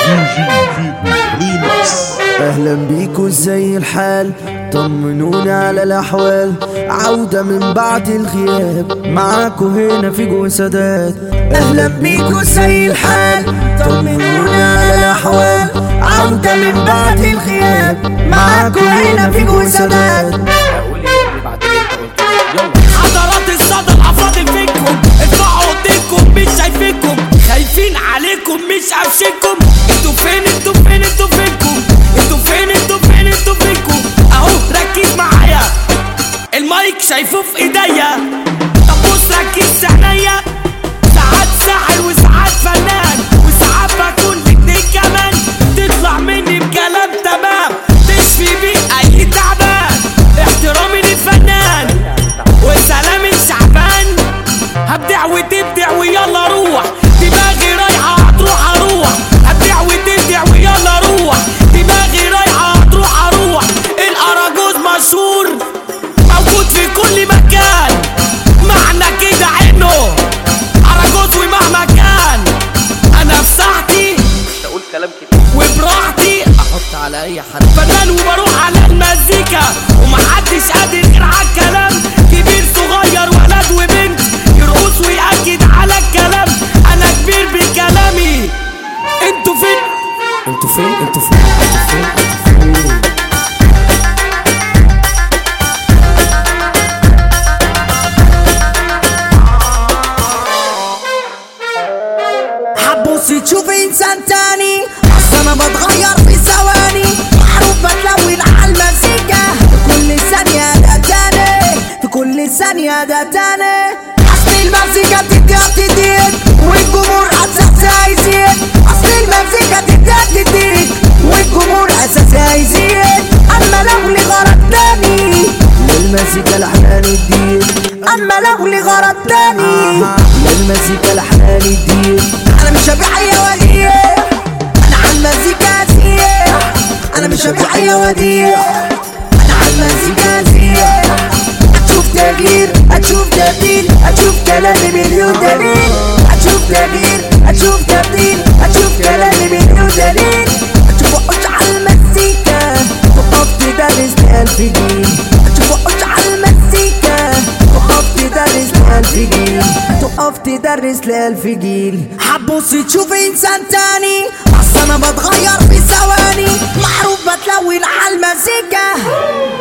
اهلا بيكو زي الحال طمنوني على الاحوال عودة من بعد الغياب معاكو هنا في جو سادات اهلا بيكو زي الحال طمنوني على الاحوال عودة من بعد الغياب معاكو هنا في جو سادات حضرات الصدى الافاضل فيكم ارفعوا ايديكم مش شايفينكم خايفين عليكم مش قافشينكم انتوا فين انتوا فين انتوا فينكم انتوا فين انتوا فين انتوا فينكم اهو ركز معايا المايك شايفه في ايديا طب بص ركز في عينيا ساعات ساحر وساعات فنان وساعات بكون الاتنين كمان تطلع مني بكلام تمام تشفي بيه اي تعبان احترامي للفنان وسلام الشعبان هبدع وتبدع ويلا روح دماغي رايحة هتروح اروح هبدع وتبدع ويلا روح دماغي رايحة هتروح اروح الاراجوز مشهور موجود في كل مكان معنى كده انه اراجوز ومهما كان انا في ساعتي اقول كلام كتير وبراحتي احط على اي حد فنان وبروح على المزيكا ومحدش قادر غير على الكلام كبير صغير ولد وبنت يرقص ويأكد على الكلام انا كبير بكلامي انتوا فين انتوا فين انتوا فين انتوا فين انتوا فين حبوسي تشوفي انسان تاني اصل انا بتغير في ثواني معروف بتلون على المزيكا في كل ثانية ده تاني في كل ثانية ده تاني اصل المزيكا بتديها تديك والجمهور اساسها يزيد اصل المزيكا بتديها تديك والجمهور اساسها يزيد اما لو لي غرض تاني للمزيكا لحنان الدين اما لو لي غرض تاني للمزيكا لحنان الدين انا مش هبيع اي وديع انا على المزيكا اسيح انا مش هبيع اي وديع انا على المزيكا اسيح هتشوف تغيير هتشوف تبديل هتشوف كلامي مليون دليل هتشوف تغيير هتشوف تبديل هتشوف كلامي مليون دليل هتشوف وقش على المزيكا تقف تدرس لألف جيل هتشوف وقش على المزيكا تقف تدرس لألف جيل تقف تدرس لألف جيل حبوسي تشوف إنسان تاني أصل أنا بتغير في ثواني معروف بتلون على المزيكا